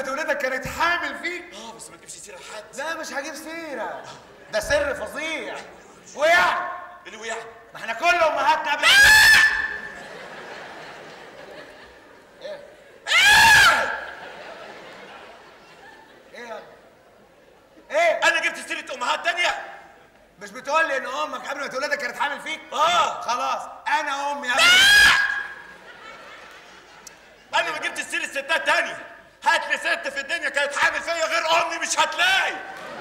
ما تولدك كانت حامل فيك اه بس ما تجيبش سيره لحد لا مش هجيب سيره ده سر فظيع ويعني اللي وقع ما احنا كل امهاتنا قبل ايه ايه يا ايه انا جبت سيره امهات تانية مش بتقول لي ان امك قبل ما تولدك كانت حامل فيك اه خلاص انا امي قبل انا ما جبت سيره ستات تانية هات لي ست في الدنيا كانت حامل فيا غير امي مش هتلاقي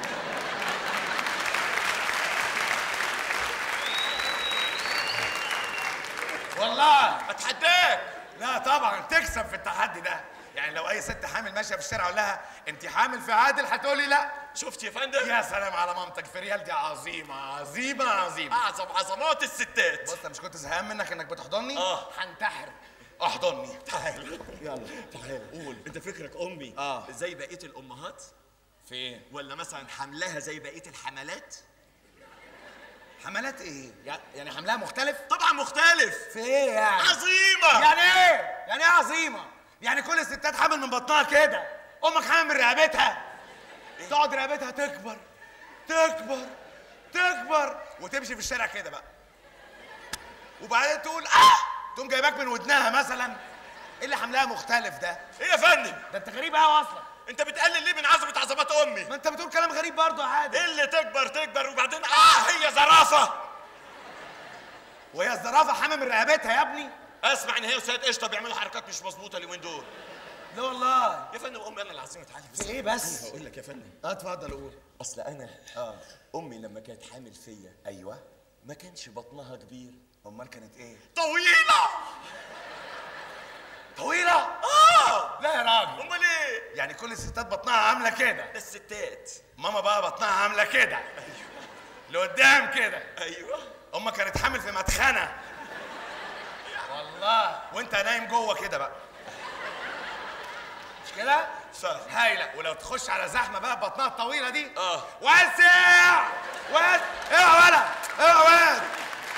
والله اتحداك لا طبعا تكسب في التحدي ده يعني لو اي ست حامل ماشيه في الشارع اقول لها انت حامل في عادل هتقولي لا شفت يا فندم يا سلام على مامتك فريال دي عظيمه عظيمه عظيمه اعظم عظمات الستات بص أنا مش كنت زهقان منك انك بتحضني آه. هنتحر احضني تعال يلا تعال قول انت فكرك امي آه. زي بقيه الامهات فين ولا مثلا حملها زي بقيه الحملات حملات ايه يع- يعني حملها مختلف طبعا مختلف في ايه يعني عظيمه يعني ايه يعني ايه عظيمه يعني كل الستات حامل من بطنها كده امك حامل من رقبتها تقعد رقبتها تكبر تكبر تكبر وتمشي في الشارع كده بقى وبعدين تقول اه تقوم جايباك من ودنها مثلا ايه اللي حملها مختلف ده ايه يا فندم ده انت غريب قوي اصلا انت بتقلل ليه من عظمه عظمات امي ما انت بتقول كلام غريب برضه عادي ايه اللي تكبر تكبر وبعدين اه هي زرافه وهي الزرافه حامل من رقبتها يا ابني اسمع ان هي وسيد قشطه بيعملوا حركات مش مظبوطه اليومين دول لا والله يا فندم امي انا العظيم تعالي بس في ايه بس هقول لك يا فندم اه اتفضل قول اصل انا اه امي لما كانت حامل فيا ايوه ما كانش بطنها كبير امال كانت ايه طويله طويله اه لا يا راجل امال ايه يعني كل الستات بطنها عامله كده ده الستات ماما بقى بطنها عامله كده لقدام كده ايوه امك كانت حامل في مدخنه والله وانت نايم جوه كده بقى مش كده صح هايله ولو تخش على زحمه بقى بطنها الطويله دي اه وسع وسع اوعى ولا اوعى ولا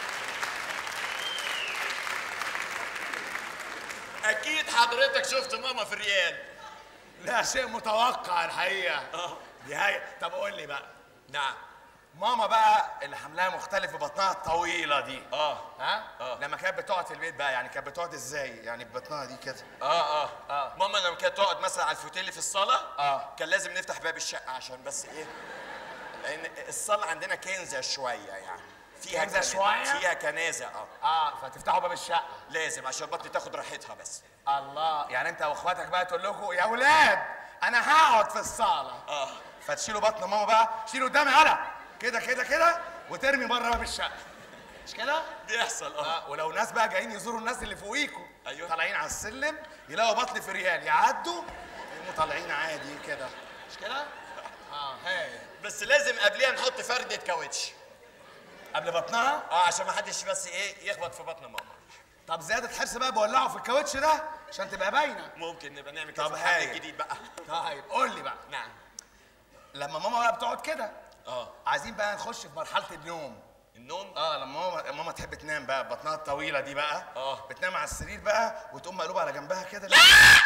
اكيد حضرتك شفت ماما في الريال لا شيء متوقع الحقيقه اه دي هاي طب قول لي بقى نعم ماما بقى اللي حملها مختلف ببطنها الطويله دي اه ها آه. لما كانت بتقعد في البيت بقى يعني كانت بتقعد ازاي يعني ببطنها دي كده اه اه آه. ماما لما كانت تقعد مثلا على الفوتيل في الصاله آه. كان لازم نفتح باب الشقه عشان بس ايه لان الصاله عندنا كنزه شويه يعني فيها كنزة كنا- شوية؟ فيها كنازه اه اه فتفتحوا باب الشقه لازم عشان بطني تاخد راحتها بس الله يعني انت واخواتك بقى تقول لكم يا ولاد انا هقعد في الصاله اه فتشيلوا بطن ماما بقى شيلوا قدامي هلا كده كده كده وترمي بره باب الشقه مش كده؟ بيحصل اه اه ولو ناس بقى جايين يزوروا الناس اللي فوقيكوا أيوة. طالعين على السلم يلاقوا بطن في ريال يعدوا يقوموا طالعين عادي كده مش كده؟ اه هاي بس لازم قبليها نحط فردة كاوتش قبل بطنها اه عشان ما حدش بس ايه يخبط في بطن ماما طب زياده حرص بقى بولعه في الكاوتش ده عشان تبقى باينه ممكن نبقى نعمل كده طب في الحمل هايل. الجديد بقى طيب قول لي بقى نعم لما ماما بقى بتقعد كده اه عايزين بقى نخش في مرحله النوم النوم اه لما ماما ماما تحب تنام بقى بطنها الطويله دي بقى آه. بتنام على السرير بقى وتقوم مقلوبه على جنبها كده لا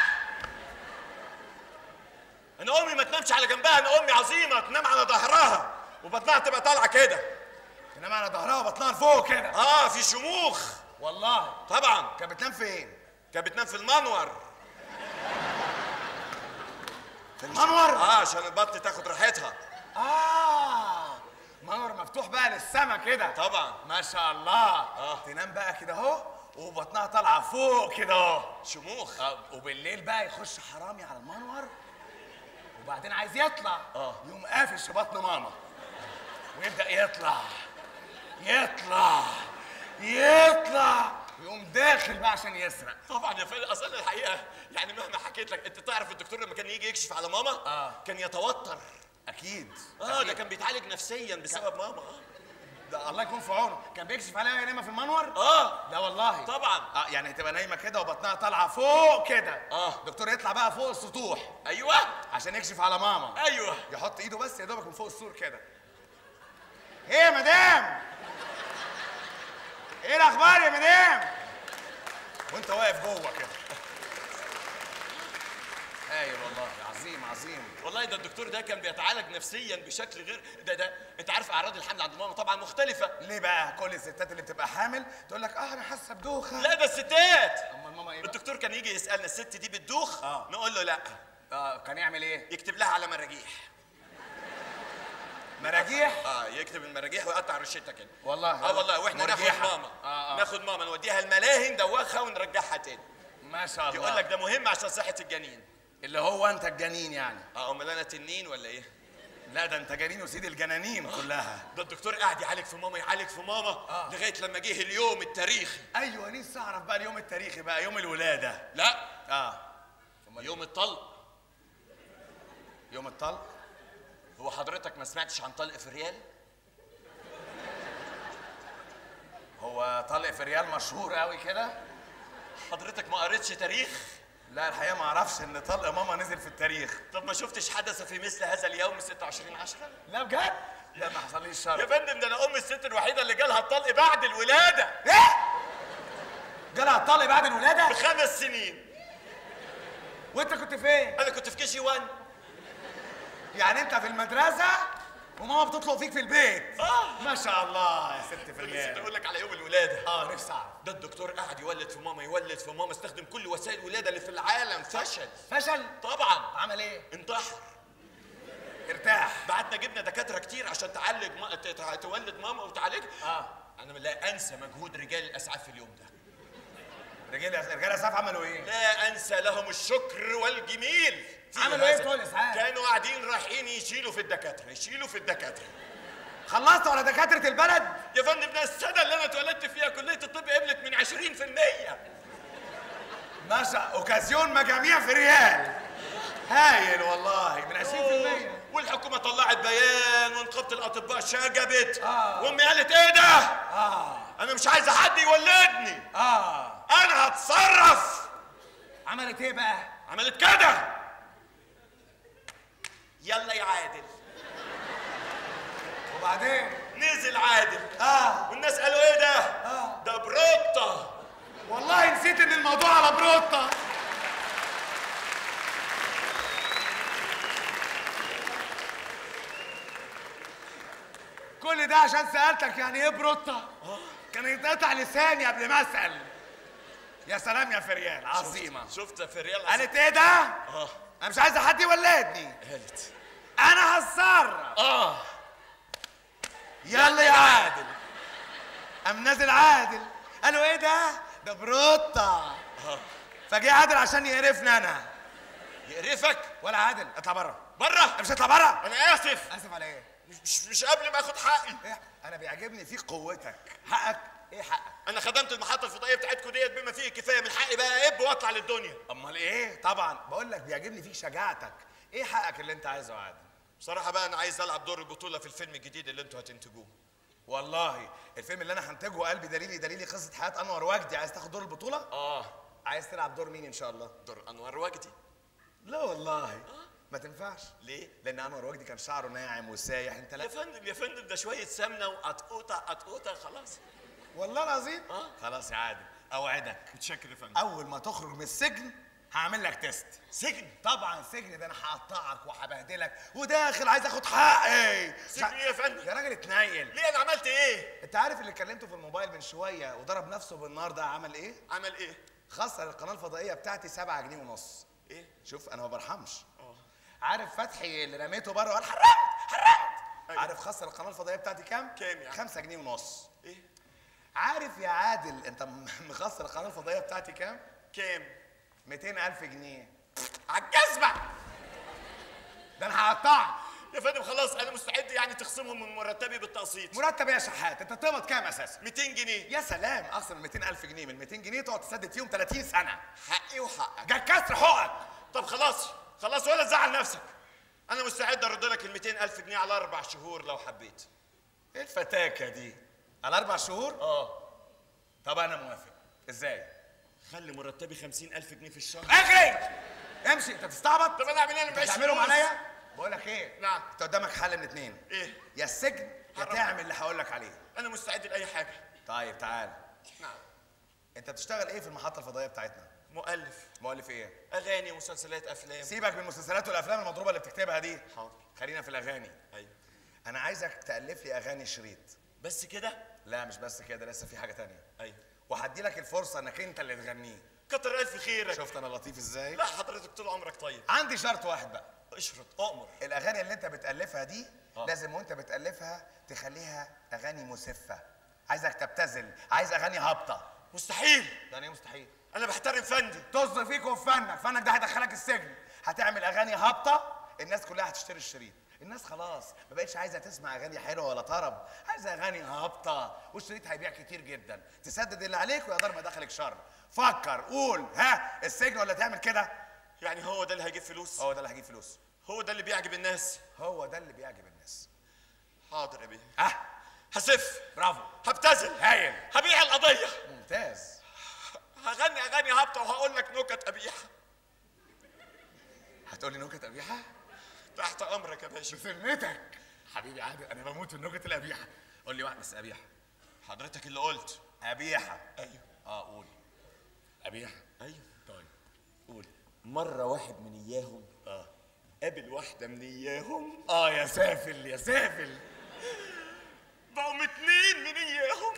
انا امي ما تنامش على جنبها انا امي عظيمه تنام على ظهرها وبطنها تبقى طالعه كده تنام على ظهرها وبطنها لفوق كده اه في شموخ والله طبعا كانت بتنام فين كانت بتنام في المنور في المنور اه عشان البطن تاخد راحتها اه منور مفتوح بقى للسما كده طبعا ما شاء الله آه. تنام بقى كده اهو وبطنها طالعه فوق كده اهو شموخ آه، وبالليل بقى يخش حرامي على المنور وبعدين عايز يطلع آه. يقوم قافش في بطن ماما ويبدا يطلع يطلع يطلع يقوم داخل بقى عشان يسرق طبعا يا فندم اصل أنا الحقيقه يعني مهما حكيت لك انت تعرف الدكتور لما كان يجي يكشف على ماما آه. كان يتوتر اكيد اه ده أكيد. كان بيتعالج نفسيا بسبب ماما اه ده الله يكون في عونه كان بيكشف عليها وهي نايمه في المنور اه لا والله طبعا اه يعني تبقى نايمه كده وبطنها طالعه فوق كده آه. دكتور يطلع بقى فوق السطوح ايوه عشان يكشف على ماما ايوه يحط ايده بس يا دوبك من فوق السور كده ايه يا مدام ايه الاخبار يا مدام وانت واقف جوه كده هايل والله عظيم عظيم عظيم والله ده الدكتور ده كان بيتعالج نفسيا بشكل غير ده ده انت عارف اعراض الحمل عند ماما طبعا مختلفه ليه بقى كل الستات اللي بتبقى حامل تقول لك اه انا حاسه بدوخه لا ده الستات امال ماما ايه بقى؟ الدكتور كان يجي يسالنا الست دي بتدوخ آه. نقول له لا اه كان يعمل ايه يكتب لها على مراجيح مراجيح اه يكتب المراجيح ويقطع رشتها كده والله اه والله واحنا ناخد مرجيحة. ماما آه آه. ناخد ماما نوديها الملاهي ندوخها ونرجعها تاني ما شاء الله يقول لك ده مهم عشان صحه الجنين اللي هو انت الجنين يعني اه امال انا تنين ولا ايه لا ده انت جنين وسيد الجنانين كلها ده الدكتور قاعد يعالج في ماما يعالج في ماما آه. لغايه لما جه اليوم التاريخي ايوه نفسي اعرف بقى اليوم التاريخي بقى يوم الولاده لا اه يوم الطلق يوم الطلق هو حضرتك ما سمعتش عن طلق في الريال هو طلق في ريال مشهور قوي كده حضرتك ما قريتش تاريخ لا الحقيقه ما اعرفش ان طلق ماما نزل في التاريخ طب ما شفتش حدث في مثل هذا اليوم 26 10 لا بجد لا ما حصليش يا شر فندم ده انا ام الست الوحيده اللي جالها الطلق بعد الولاده ايه جالها الطلق بعد الولاده بخمس سنين وانت كنت فين انا كنت في كي جي 1 يعني انت في المدرسه وماما بتطلق فيك في البيت اه ما شاء الله يا ست في نسيت الريال اقول لك على يوم الولاده اه نفسي اعرف ده الدكتور قاعد يولد في ماما يولد في ماما استخدم كل وسائل الولاده اللي في العالم فشل فشل طبعا عمل ايه انتحر ارتاح بعدنا جبنا دكاتره كتير عشان تعالج ما... ت- ت- تولد ماما وتعالجها اه انا لا انسى مجهود رجال الاسعاف في اليوم ده رجال رجال اسعاف عملوا ايه لا انسى لهم الشكر والجميل في عملوا إيه هذا. بتوع الإسعاف؟ كانوا قاعدين رايحين يشيلوا في الدكاتره يشيلوا في الدكاتره خلصتوا على دكاتره البلد يا فندم ده السنه اللي انا اتولدت فيها كليه الطب قبلت من 20% ما شاء اوكازيون مجاميع في ريال هايل والله من 20% والحكومه طلعت بيان ونقابه الاطباء شجبت آه. وامي قالت ايه ده اه انا مش عايزه حد يولدني اه انا هتصرف عملت ايه بقى عملت كده يلا يا عادل وبعدين نزل عادل اه والناس قالوا ايه ده آه. ده بروطه والله نسيت ان الموضوع على بروطه كل ده عشان سالتك يعني ايه بروطه كان يتقطع لساني قبل ما اسال يا سلام يا فريال عظيمه شفت في الريال قالت ايه ده اه انا مش عايزه حد يولدني قالت انا هتصرف اه يلا يا عادل قام نازل عادل قالوا ايه ده ده بروطه اه فجه عادل عشان يقرفني انا يقرفك ولا عادل اطلع بره بره مش هطلع بره انا اسف اسف على ايه مش مش قبل ما اخد حقي إيه؟ انا بيعجبني فيك قوتك حقك ايه حقك انا خدمت المحطه الفضائيه بتاعتكم ديت بما فيه الكفايه من حقي بقى اب واطلع للدنيا امال ايه طبعا بقول لك بيعجبني فيك شجاعتك ايه حقك اللي انت عايزه يا عادل بصراحه بقى انا عايز العب دور البطوله في الفيلم الجديد اللي انتوا هتنتجوه والله الفيلم اللي انا هنتجه قلبي دليلي دليلي قصه حياه انور وجدي عايز تاخد دور البطوله اه عايز تلعب دور مين ان شاء الله دور انور وجدي لا والله ما تنفعش ليه لان انور وجدي كان شعره ناعم وسايح انت يا لا فندم يا فندم ده شويه سمنه وقطقوطه قطقوطه خلاص والله العظيم آه. خلاص يا عادل اوعدك متشكر يا فندم اول ما تخرج من السجن هعمل لك تيست سجن طبعا السجن ده انا هقطعك وهبهدلك وداخل عايز اخد حقي سجن ايه يا فندم يا راجل اتنيل ليه انا عملت ايه انت عارف اللي كلمته في الموبايل من شويه وضرب نفسه بالنار ده عمل ايه عمل ايه خسر القناه الفضائيه بتاعتي 7 جنيه ونص ايه شوف انا ما برحمش اه عارف فتحي اللي رميته بره وقال حرمت حرمت أيوة. عارف خسر القناه الفضائيه بتاعتي كام كام يعني؟ 5 جنيه ونص ايه عارف يا عادل انت م- مخسر القناه الفضائيه بتاعتي كام كام 200000 جنيه عالجزمه ده انا هقطعك يا فندم خلاص انا مستعد يعني تخصمهم من مرتبي بالتقسيط مرتب يا شحات انت تقبض كام اساسا 200 جنيه يا سلام اقسم 200000 جنيه من 200 جنيه تقعد تسدد فيهم 30 سنه حقي وحقك جا كسر حقك طب خلاص خلاص ولا تزعل نفسك انا مستعد ارد لك ال 200000 جنيه على اربع شهور لو حبيت ايه الفتاكه دي على اربع شهور اه طب انا موافق ازاي خلي مرتبي 50000 جنيه في الشهر اجري امشي انت تستعبط طب انا اعمل ايه انا انت معيش هتعملهم فلوس. عليا بقول لك ايه نعم. انت قدامك حل من اتنين ايه يا السجن يا حرام. تعمل اللي هقول لك عليه انا مستعد لاي حاجه طيب تعال نعم انت بتشتغل ايه في المحطه الفضائيه بتاعتنا مؤلف مؤلف ايه اغاني مسلسلات افلام سيبك من المسلسلات والافلام المضروبه اللي بتكتبها دي حاضر خلينا في الاغاني ايوه انا عايزك تالف لي اغاني شريط بس كده لا مش بس كده لسه في حاجه تانية ايوه وهدي لك الفرصه انك انت اللي تغنيه كتر الف خيرك شفت انا لطيف ازاي لا حضرتك طول عمرك طيب عندي شرط واحد بقى اشرط اؤمر الاغاني اللي انت بتالفها دي آه. لازم وانت بتالفها تخليها اغاني مسفه عايزك تبتذل عايز اغاني هابطه مستحيل ده ايه مستحيل انا بحترم فندي طز فيك وفي فنك فنك ده هيدخلك السجن هتعمل اغاني هابطه الناس كلها هتشتري الشريط الناس خلاص ما بقتش عايزه تسمع اغاني حلوه ولا طرب عايزه اغاني هابطه والشريط هيبيع كتير جدا تسدد اللي عليك ويا دار ما دخلك شر فكر قول ها السجن ولا تعمل كده يعني هو ده اللي هيجيب فلوس هو ده اللي هيجيب فلوس هو ده اللي بيعجب الناس هو ده اللي بيعجب الناس حاضر يا بيه اه هسف برافو هبتذل هايل هبيع القضيه ممتاز هغني اغاني هابطه وهقول لك نكت قبيحه هتقولي نكت قبيحه تحت امرك يا باشا بذمتك حبيبي عادل انا بموت في النكت القبيحه قول لي واحد بس قبيحه حضرتك اللي قلت قبيحه ايوه اه قول قبيحه ايوه طيب قول مره واحد من اياهم اه قابل واحده من اياهم اه يا سافل يا سافل بقوا اتنين من اياهم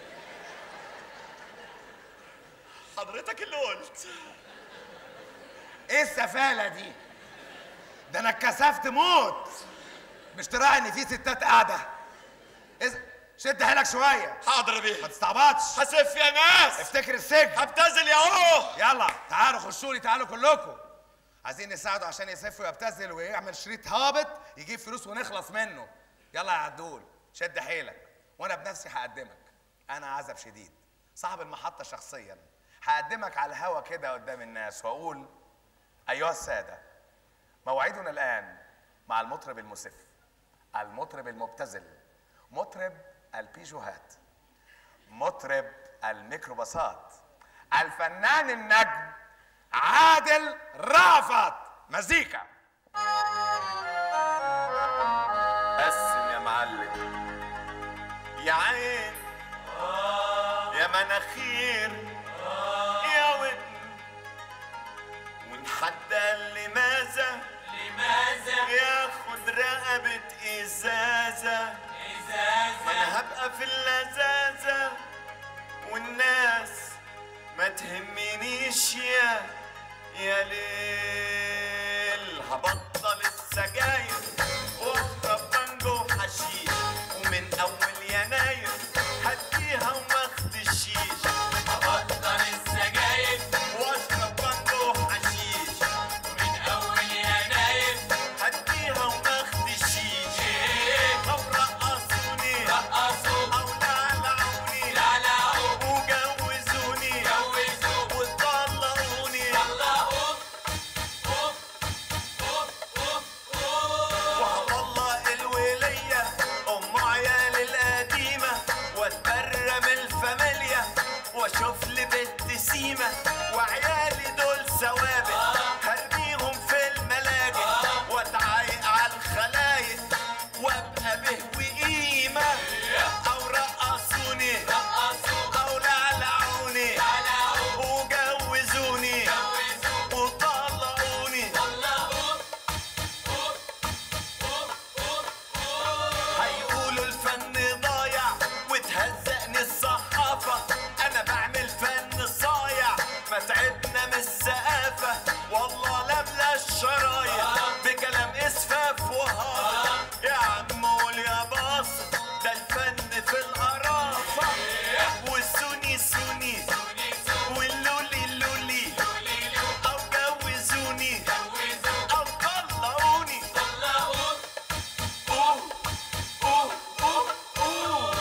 حضرتك اللي قلت ايه السفاله دي ده انا اتكسفت موت مش تراعي ان في ستات قاعده إز... شد حيلك شويه حاضر يا بيه ما تستعبطش هسف يا ناس افتكر السجن هبتذل يا هو يلا تعالوا خشوا لي تعالوا كلكم عايزين نساعده عشان يسف ويبتذل ويعمل شريط هابط يجيب فلوس ونخلص منه يلا يا عدول شد حيلك وانا بنفسي هقدمك انا عزب شديد صاحب المحطه شخصيا هقدمك على الهوا كده قدام الناس واقول ايها الساده موعدنا الان مع المطرب المسف المطرب المبتذل مطرب البيجوهات مطرب الميكروباصات الفنان النجم عادل رافت مزيكا قسم يا معلم يا عين يا مناخير يا ودن وان حد قال لماذا لماذا ياخد رقبة ازازة ازازة انا هبقى في اللذاذة والناس ما تهمنيش يا يا ليل هبطل السجاير واشرب بانجو وحشيش ومن اول يناير هديها وماخد الشيش هبطل السجاير واشرب بانجو وحشيش ومن اول يناير هديها وماخد الشيش او رقصوني رقصوا او دلعوني دلعوا وجوزوني جوزوا وطلقوني طلقوا وهطلق الولية أم عيال القديمة واتبرى من الفاميليا واشوف لي بنت سيمة وعيالي دول ثوابت هرميهم في الملاجئ واتعايق على الخلايق وابقى به وقيمة أو رقصوني أو لعلعوني وجوزوني وطلقوني هيقولوا الفن ضايع وتهزقني الصحافة أنا بعمل فن صايع ما تعبنا من السقافة والله لا بلا الشرايط بكلام إسفاف وهارة يا عم قول يا باص ده الفن في القرافة والسوني سوني واللولي لولي أو جوزوني أو طلقوني أوه أوه أوه أوه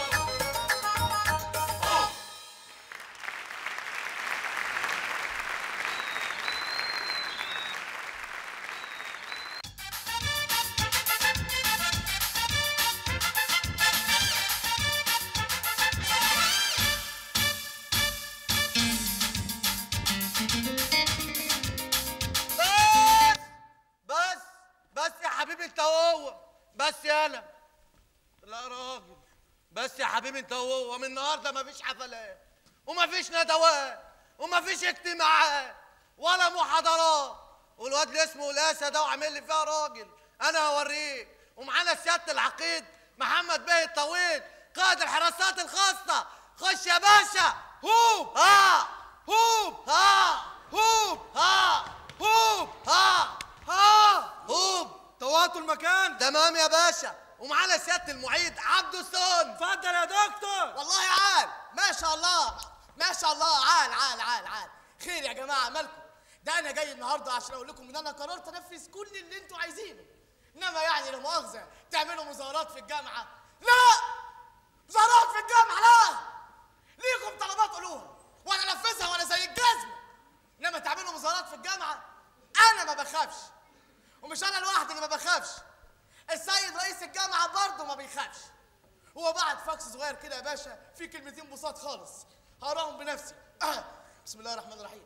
بس بس بس يا حبيبي انت وهو بس يالا لا راجل بس يا حبيبي انت وهو من النهارده مفيش حفلات ومفيش ندوات ومفيش اجتماعات ولا محاضرات والواد اللي اسمه الاسى ده وعامل لي فيها راجل انا هوريه ومعانا سياده العقيد محمد بيه الطويل قائد الحراسات الخاصه خش يا باشا هوب ها هوب ها هوب ها هوب ها ها هوب طوعتوا المكان تمام يا باشا ومعانا سياده المعيد عبده السون اتفضل يا دكتور والله عال ما شاء الله ما شاء الله عال عال عال عال خير يا جماعه مالكم ده انا جاي النهارده عشان اقول لكم ان انا قررت انفذ كل اللي انتوا عايزينه انما يعني لا مؤاخذه تعملوا مظاهرات في الجامعه لا مظاهرات في الجامعه لا ليكم طلبات قولوها وانا انفذها وانا زي الجزمه انما تعملوا مظاهرات في الجامعه انا ما بخافش ومش انا لوحدي اللي ما بخافش السيد رئيس الجامعه برضه ما بيخافش هو بعت فاكس صغير كده يا باشا فيه كلمتين بساط خالص هقراهم بنفسي بسم الله الرحمن الرحيم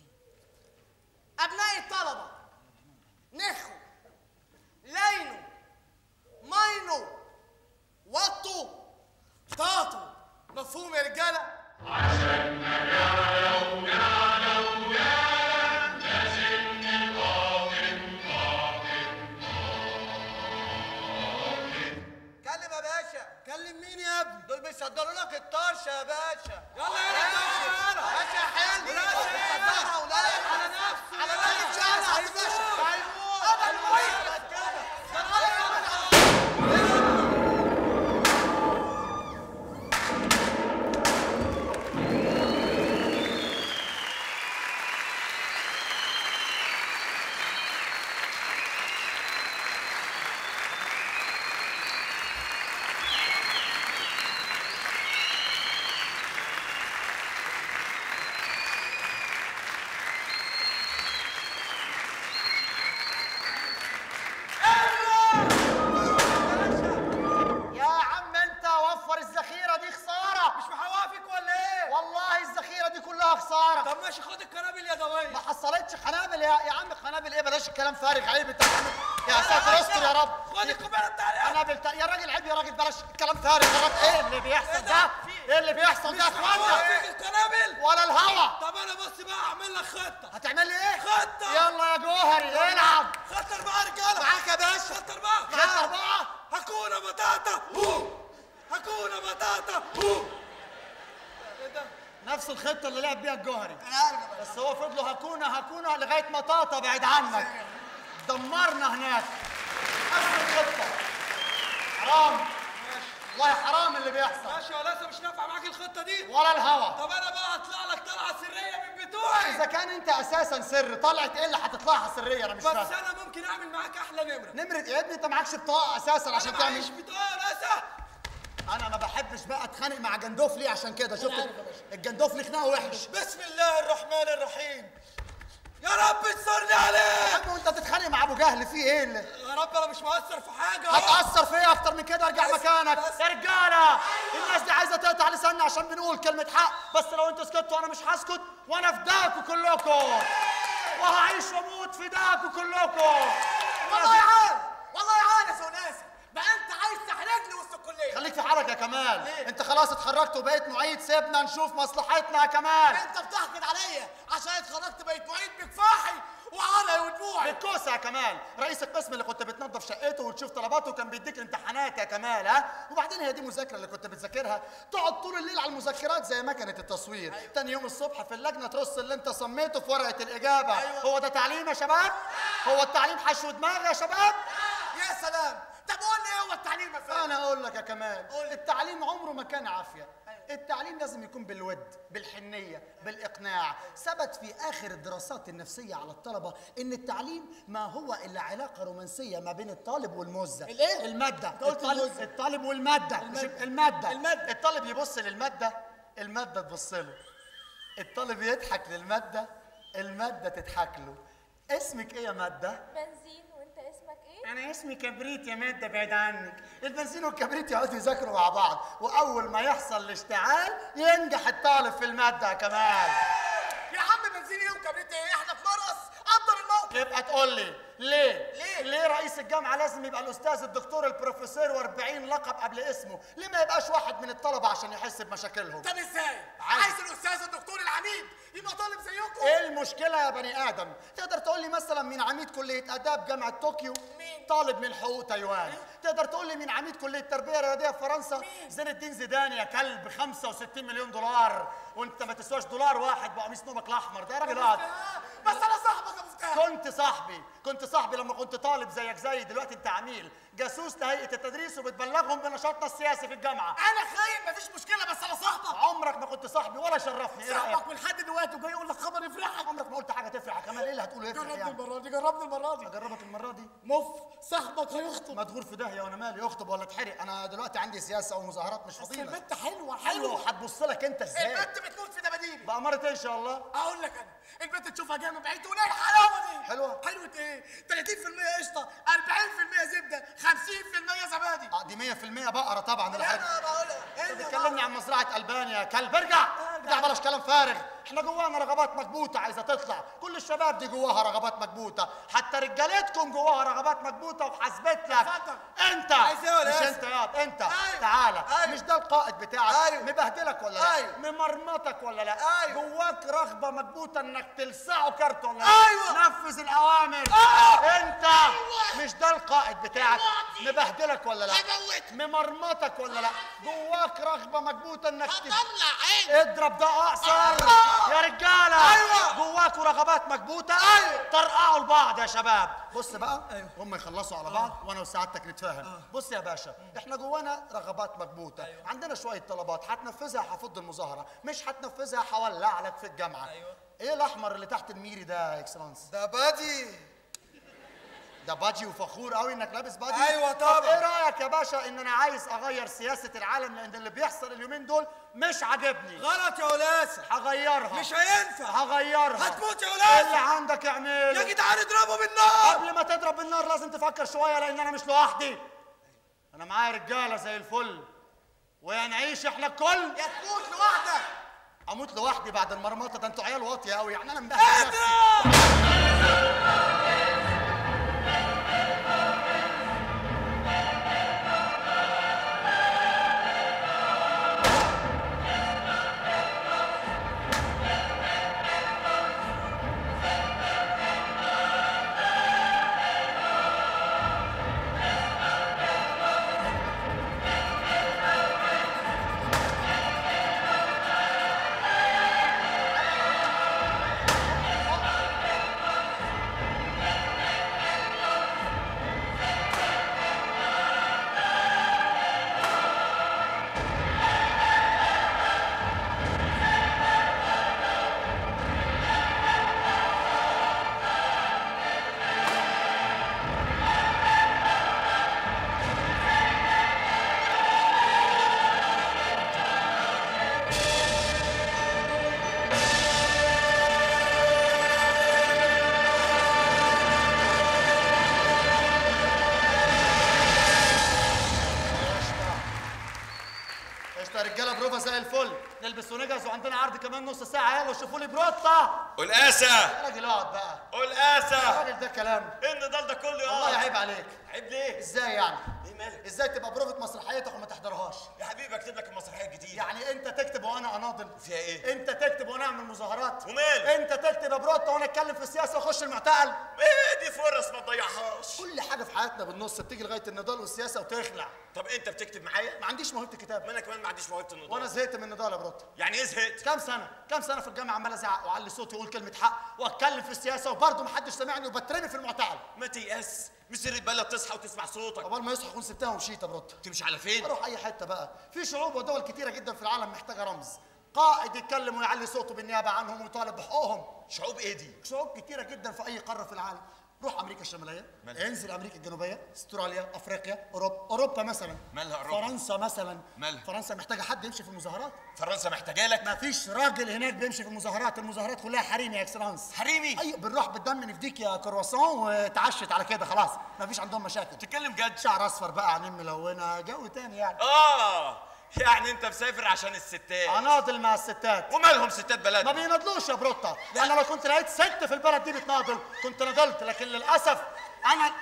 ابناء الطلبه نخوا لينوا ماينوا وطوا طاطوا مفهوم يا رجاله كلم يا باشا كلم مين يا ابني دول بيصدروا لك الطرشه يا باشا يلا يلا يلا باشا حلو ولا شيء. على على نفسه على نفسه على نفسه. يا عم انت وفر الذخيره دي خساره مش محوافك ولا ايه والله الذخيره دي كلها خساره طب ماشي خد القنابل اليدويه ما حصلتش قنابل يا يا عم قنابل ايه بلاش الكلام فارغ عيب انت يا ساتر استر يا رب خد القنبله التانية قنابل تا- يا راجل عيب يا راجل بلاش الكلام فارغ يا رب ايه اللي بيحصل ده ايه اللي بيحصل ده يا اخوانا محوافك القنابل ولا الهوا طب انا بص بقى اعمل لك خطه هتعمل لي ايه خطة. يلا يا جوهري العب خطه اربعه رجاله معاك يا باشا خطه اربعه خط اربعه هكون بطاطا هو هكون بطاطا هو نفس الخطه اللي لعب بيها الجوهري بس هو فضلوا هكونا هكونا لغايه ما طاطا بعد عنك دمرنا هناك نفس الخطه حرام والله حرام اللي بيحصل ماشي ولا لسه مش نافعه معاك الخطه دي ولا الهوا طب انا بقى هطلع لك طلعه سريه من بتوعي اذا كان انت اساسا سر طلعت ايه اللي هتطلعها سريه انا مش بس فاهم انا ممكن اعمل معاك احلى نمره نمرة ايه يا ابني انت معكش بطاقة اساسا انا عشان معيش تعمل بطاقه يا لسه انا ما بحبش بقى اتخانق مع جندوفلي عشان كده شفت الجندوفلي خناقه وحش بسم الله الرحمن الرحيم يا رب استرني يا عليك عم وانت تتخانق مع ابو جهل في ايه اللي يا رب انا مش مؤثر في حاجه أهو. هتأثر فيا اكتر من كده ارجع بس- مكانك بس- يا رجاله الناس دي عايزه تقطع لساننا عشان بنقول كلمه حق بس لو انتوا سكتوا انا مش هسكت وانا فداكوا كلكم وهعيش واموت فداكوا كلكم والله عال والله عال يا سوناسي بقى انت عايز تحرجني وسط الكليه خليك في حالك يا كمال انت خلاص اتخرجت وبقيت معيد سيبنا نشوف مصلحتنا يا كمال انت بتحقد عليا عشان اتخرجت بقيت معيد بكفاحي وعلي ودموعي بالكوسه يا كمال رئيس القسم اللي كنت بتنظف شقته وتشوف طلباته كان بيديك امتحانات يا كمال ها وبعدين هي دي مذاكره اللي كنت بتذاكرها تقعد طول الليل على المذكرات زي ما كانت التصوير أيوة. تاني يوم الصبح في اللجنه ترص اللي انت صميته في ورقه الاجابه أيوة. هو ده تعليم يا شباب هو التعليم حشو دماغ يا شباب يا سلام طب قول لي ايه هو التعليم يا فندم انا اقول لك يا كمال التعليم عمره ما كان عافيه التعليم لازم يكون بالود بالحنيه بالاقناع ثبت في اخر الدراسات النفسيه على الطلبه ان التعليم ما هو الا علاقه رومانسيه ما بين الطالب والمزه الإيه؟ الماده قلت الطالب, المزة. الطالب والماده مش الماده المادة. الطالب يبص للماده الماده تبص له الطالب يضحك للماده الماده تضحك له اسمك ايه يا ماده بنزين وانت اسمك ايه؟ انا اسمي كبريت يا ماده بعيد عنك البنزين والكبريت يقعدوا يذاكروا مع بعض واول ما يحصل الاشتعال ينجح الطالب في الماده يا كمال يا عم بنزين ايه وكبريت ايه احنا في مرقص قدر الموقف يبقى تقول لي ليه؟ ليه؟ ليه رئيس الجامعة لازم يبقى الأستاذ الدكتور البروفيسور و40 لقب قبل اسمه؟ ليه ما يبقاش واحد من الطلبة عشان يحس بمشاكلهم؟ طب ازاي؟ عايز- عايز الاستاذ الدكتور العميد يبقى طالب زيكم؟ ايه المشكلة يا بني آدم؟ تقدر تقول لي مثلا مين عميد كلية آداب جامعة طوكيو؟ مين؟ طالب من حقوق تايوان. تقدر تقول لي مين عميد كلية تربية رياضية في فرنسا؟ زين الدين زيدان يا كلب 65 مليون دولار وانت ما تسواش دولار واحد بقميص نومك الأحمر ده يا راجل اقعد. بس انا صاحبك يا مفتاح كنت صاحبي كنت صاحبي لما كنت طالب زيك زي دلوقتي انت عميل جاسوس لهيئة التدريس وبتبلغهم بنشاطنا السياسي في الجامعة انا خايف مفيش مشكله بس انا صاحبك عمرك ما كنت صاحبي ولا شرفني ايه رأيك؟ صاحبك ولحد دلوقتي وجاي يقول لك خبر يفرحك عمرك ما قلت حاجة تفرح يا كمال ايه اللي هتقوله يفرح جربني يعني؟ المره دي جربني المره دي اجربك المرة دي مف صاحبك هيخطب مدغور في داهيه وانا مالي اخطب ولا اتحرق انا دلوقتي عندي سياسه ومظاهرات مش بس فاضيله البنت حلوه حلوه حلوه وهتبص لك انت ازاي البنت بتموت في دباديبي بأمارة ايه ان شاء الله اقول لك انا البنت تشوفها جايه من بعيد تقول ايه الحلاوه دي حلوة؟ حلوه ايه 30% قشطه 40% زبده 50% زبادي اه دي 100% بقره طبعا ولا حاجه انا بقولها انت بتكلمني عن مزرعه البانيا يا كلب ارجع ارجع بلاش كلام فارغ احنا جوانا رغبات مكبوته عايزه تطلع كل الشباب دي جواها رغبات مكبوته حتى رجالتكم جواها رغبات مكبوته وحسبت لك اتفضل. انت عايز ايه ولا مش اسف؟ انت يا انت أيوة. تعالى أيوة. مش ده القائد بتاعك أيوة. مبهدلك ولا لا أيوة. ممرمطك ولا لا أيوة. جواك رغبه مكبوته انك تلسعه كارت ولا لا أيوة. نفذ الاوامر انت مش ده القائد بتاعك مبهدلك ولا لا هموتك. ممرمطك ولا لا جواك رغبه مكبوته انك تس- هطلع عيني اضرب ده اقصر يا رجاله أيوة. جواكوا رغبات مكبوته أيوة. طرقعوا لبعض يا شباب بص بقى هم يخلصوا على بعض وانا وسعادتك نتفاهم بص يا باشا احنا جوانا رغبات مكبوته عندنا شويه طلبات هتنفذها هفض المظاهره مش هتنفذها هولع لك في الجامعه ايه الاحمر اللي تحت الميري ده يا اكسلانس ده بادي ده باجي وفخور قوي انك لابس باجي أيوة طب طبعا. ايه رايك يا باشا ان انا عايز اغير سياسه العالم لان اللي بيحصل اليومين دول مش عاجبني غلط يا ولاسة هغيرها مش هينفع هغيرها هتموت يا اللي ولاسة عندك اعمله يا جدعان اضربه بالنار قبل ما تضرب بالنار لازم تفكر شويه لان انا مش لوحدي انا معايا رجاله زي الفل ويا نعيش احنا الكل يا تموت لوحدك اموت لوحدي بعد المرمطه ده انتوا عيال واطيه قوي يعني انا مبهدل نفسي قشطه يا رجاله بروفا زي الفل نلبس ونجهز وعندنا عرض كمان نص ساعه يلا شوفوا لي بروطه قلقاسة يا راجل اقعد بقى يا قلقاسة راجل ده كلام ايه النضال ده كله يا والله عيب عليك عيب ليه؟ ازاي يعني ايه مالك؟ ازاي تبقى بروفة مسرحيتك وما تحضرهاش يا حبيبي اكتب لك المسرحية الجديدة يعني انت تكتب وانا اناضل فيها ايه؟ انت تكتب وانا اعمل مظاهرات ومال؟ انت تكتب يا بروطه وانا اتكلم في السياسه واخش المعتقل ايه دي فرص ما تضيعهاش كل حاجه في حياتنا بالنص بتيجي لغايه النضال والسياسه وتخلع طب انت بتكتب معايا؟ ما عنديش موهبه الكتاب ما انا كمان ما عنديش موهبة النضال وانا زهقت من النضال يا بروطه يعني ايه زهقت؟ كام سنه كام سنه في الجامعه عمال ازعق واعلي صوتي واقول كلمه حق واتكلم في السياسه وبرضه محدش سامعني وبترمي في المعتقل ما تيأس مش الرجاله تصحى وتسمع صوتك قبل ما يصحى اكون سبتها ومشيت يا بروطه تمشي على فين؟ اروح اي حته بقى في شعوب ودول كتيره جدا في العالم محتاجه رمز قائد يتكلم ويعلي صوته بالنيابه عنهم ويطالب بحقوقهم شعوب ايه دي؟ شعوب كتيره جدا في اي قاره في العالم روح امريكا الشماليه مالها؟ انزل امريكا الجنوبيه استراليا افريقيا اوروبا اوروبا مثلا مالها أوروبا؟ فرنسا مثلا مالها؟ فرنسا محتاجه حد يمشي في المظاهرات فرنسا محتاجه لك ما فيش راجل هناك بيمشي في المظاهرات المظاهرات كلها حريمي يا اكسلانس حريمي ايوه بنروح بالدم نفديك يا كرواسون وتعشت على كده خلاص ما فيش عندهم مشاكل تتكلم جد شعر اصفر بقى عينين ملونه جو تاني يعني اه يعني انت مسافر عشان الستات اناضل مع الستات ومالهم ستات ما بلدنا بيناضلوش يا بروتا انا لو كنت لقيت ست في البلد دي بتناضل كنت نضلت لكن للاسف انا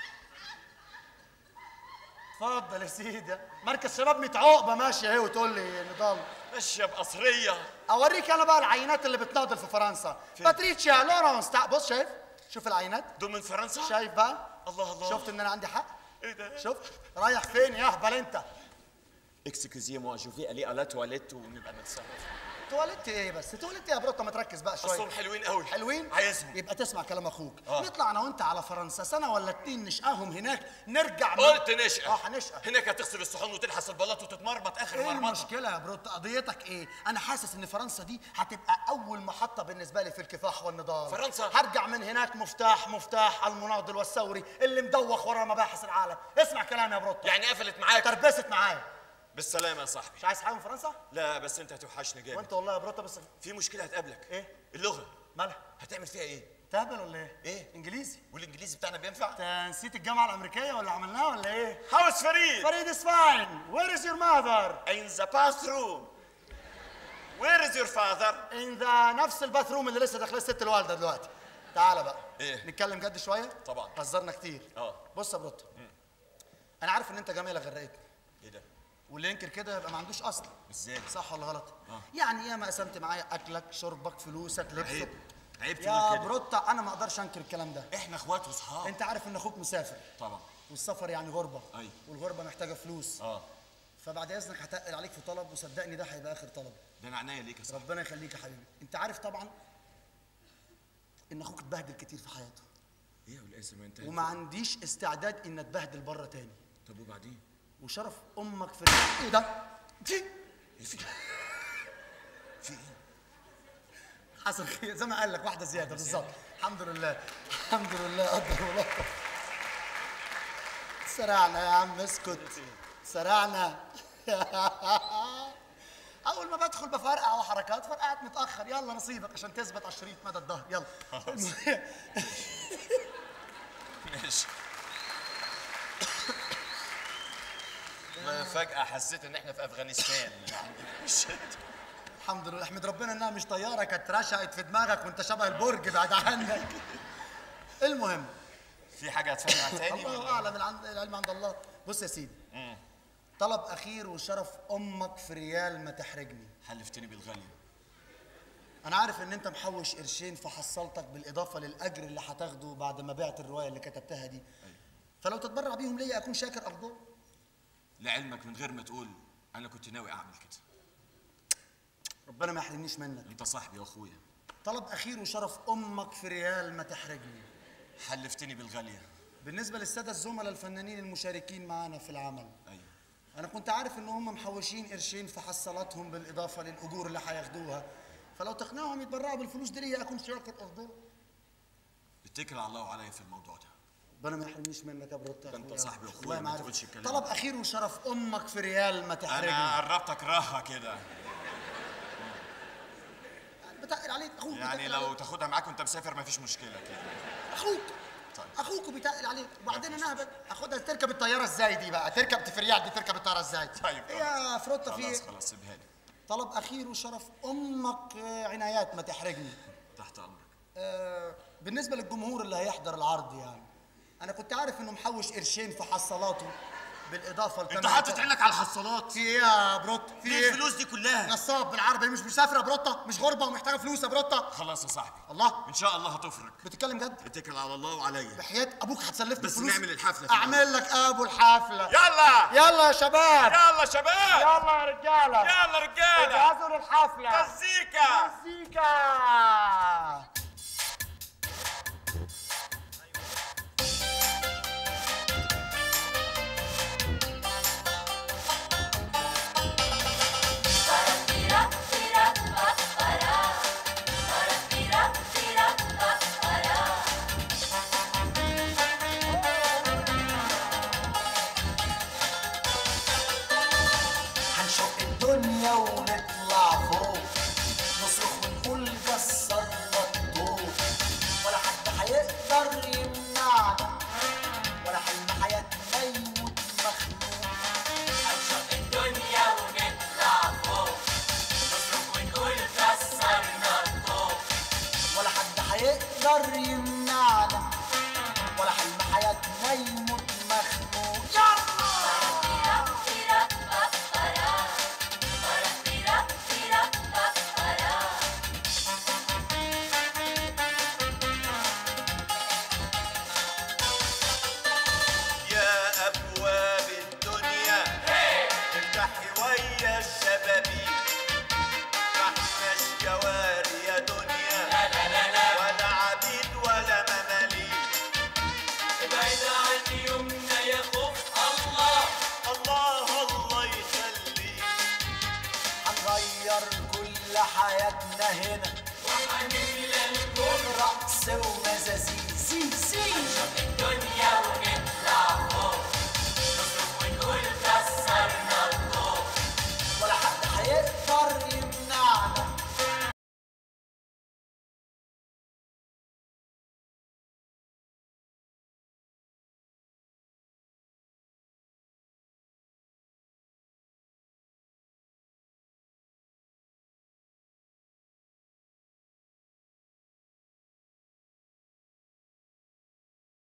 اتفضل يا سيدي مركز شباب 100 عقبه ماشيه اهي وتقول لي نضال ماشيه بقصريه اوريك انا بقى العينات اللي بتناضل في فرنسا باتريتشيا لورانس تع... بص شايف شوف العينات دول من فرنسا شايف بقى الله الله شفت ان انا عندي حق ايه ده شفت رايح فين يا اهبل انت اكسكوزي موا جو في الي على تواليت ونبقى نتصرف تواليت ايه بس تواليت ايه يا بروتا ما تركز بقى شويه اصلهم حلوين قوي حلوين عايزهم يبقى تسمع كلام اخوك آه. نطلع انا وانت على فرنسا سنه ولا اتنين نشقاهم هناك نرجع من- قلت نشأة اه هنشقى هناك هتغسل الصحون وتلحس البلاط وتتمرمط اخر ايه مرمطه المشكلة يا بروت قضيتك ايه؟ أنا حاسس إن فرنسا دي هتبقى أول محطة بالنسبة لي في الكفاح والنضال فرنسا؟ هرجع من هناك مفتاح مفتاح المناضل والثوري اللي مدوخ ورا مباحث العالم اسمع كلامي يا بروت يعني قفلت معاك تربست معايا بالسلامه يا صاحبي مش عايز حاجة من فرنسا؟ لا بس انت هتوحشني جامد وأنت والله يا بروت بس في مشكله هتقابلك إيه؟ اللغه مالها؟ هتعمل فيها ايه تهبل ولا إيه؟ إيه؟ إنجليزي والانجليزي بتاعنا بينفع أنت نسيت الجامعة الأمريكية ولا عملناها ولا إيه؟ هاوس فريد فريد is fine. Where is your mother? in the bathroom where is your father In the نفس الباثروم اللي لسه داخله الست الوالدة دلوقتي. تعالى بقى. إيه؟ نتكلم جد شوية؟ طبعاً. هزرنا كتير. اه بص يا بروتو انا عارف ان انت جميله غرقتني ايه ده واللي ينكر كده يبقى ما عندوش اصل ازاي صح ولا غلط آه. يعني ياما قسمت معايا اكلك شربك فلوسك لبسك عيب عيب يا تقول كده بروتا انا ما اقدرش انكر الكلام ده احنا اخوات واصحاب انت عارف ان اخوك مسافر طبعا والسفر يعني غربه أيوة. والغربه محتاجه فلوس اه فبعد اذنك هتقل عليك في طلب وصدقني ده هيبقى اخر طلب ده انا عناية ليك يا صاحبي ربنا يخليك يا حبيبي انت عارف طبعا ان اخوك اتبهدل كتير في حياته ايه والاسم انت وما عنديش استعداد ان اتبهدل بره تاني طب وبعدين وشرف امك في ايه ده في ايه في في ايه حصل خير زي ما قال لك واحده زياده بالظبط الحمد لله الحمد لله قدر الله سرعنا يا عم اسكت سرعنا اول ما بدخل بفرقع وحركات فرقعت متاخر يلا نصيبك عشان تثبت على الشريط مدى الظهر يلا ماشي فجأة حسيت ان احنا في افغانستان يعني مش الحمد لله احمد ربنا انها مش طياره كانت رشقت في دماغك وانت شبه البرج بعد عنك المهم في حاجة هتفرقع تاني الله ولا؟ اعلم العن- العلم عند الله بص يا سيدي طلب اخير وشرف امك في ريال ما تحرجني حلفتني بالغالية انا عارف ان انت محوش قرشين فحصلتك بالاضافه للاجر اللي هتاخده بعد ما بعت الروايه اللي كتبتها دي فلو تتبرع بيهم ليا اكون شاكر افضل لعلمك من غير ما تقول انا كنت ناوي اعمل كده ربنا ما يحرمنيش منك انت صاحبي واخويا طلب اخير وشرف امك في ريال ما تحرجني حلفتني بالغالية بالنسبه للساده الزملاء الفنانين المشاركين معانا في العمل ايوه انا كنت عارف ان هم محوشين قرشين في حصلاتهم بالاضافه للاجور اللي هياخدوها فلو تقنعهم يتبرعوا بالفلوس دي ليا اكون شاكر افضل اتكل على الله وعليا في الموضوع ده ربنا ما يحرمنيش منك يا بروتا ده انت أخويا. صاحبي وأخويا، والله ما عارف. تقولش الكلام طلب ده. اخير وشرف امك في ريال ما تحرجني انا قربتك رهة كده بتقل عليك اخوك يعني بيتقل لو عليك. تاخدها معاك وانت مسافر مفيش مشكلة كده اخوك طيب. اخوك بيتقل عليك وبعدين انا هبقى اخدها تركب الطياره ازاي دي بقى تركب تفريال دي تركب الطياره ازاي طيب، ايه يا فروتا في خلاص إيه؟ خلاص سيبها لي طلب اخير وشرف امك آه، عنايات ما تحرجني تحت امرك آه، بالنسبه للجمهور اللي هيحضر العرض يعني انا كنت عارف انه محوش قرشين في حصالاته بالاضافه انت لتمن- حاطط عينك على الحصالات في ايه يا بروت في ليه ايه الفلوس دي كلها نصاب بالعربي مش مسافره يا بروتا مش غربه ومحتاجه فلوس يا بروتا خلاص يا صاحبي الله ان شاء الله هتفرج بتتكلم جد اتكل على الله وعليا بحياه ابوك هتسلفني بس الفلوس نعمل الحفلة في اعمل لك ابو الحفله يلا يلا يا شباب يلا شباب يلا يا رجاله يلا رجاله اجهزوا للحفله مزيكا مزيكا هنشق الدنيا ونطلع فوق نصرخ ونقول كسرنا الطوق ولا حد هيقدر يمنعنا ولا حلم حياتنا يموت مخنوق هنشق الدنيا ونطلع فوق نصرخ ونقول كسرنا الطوق ولا حد هيقدر يمنعنا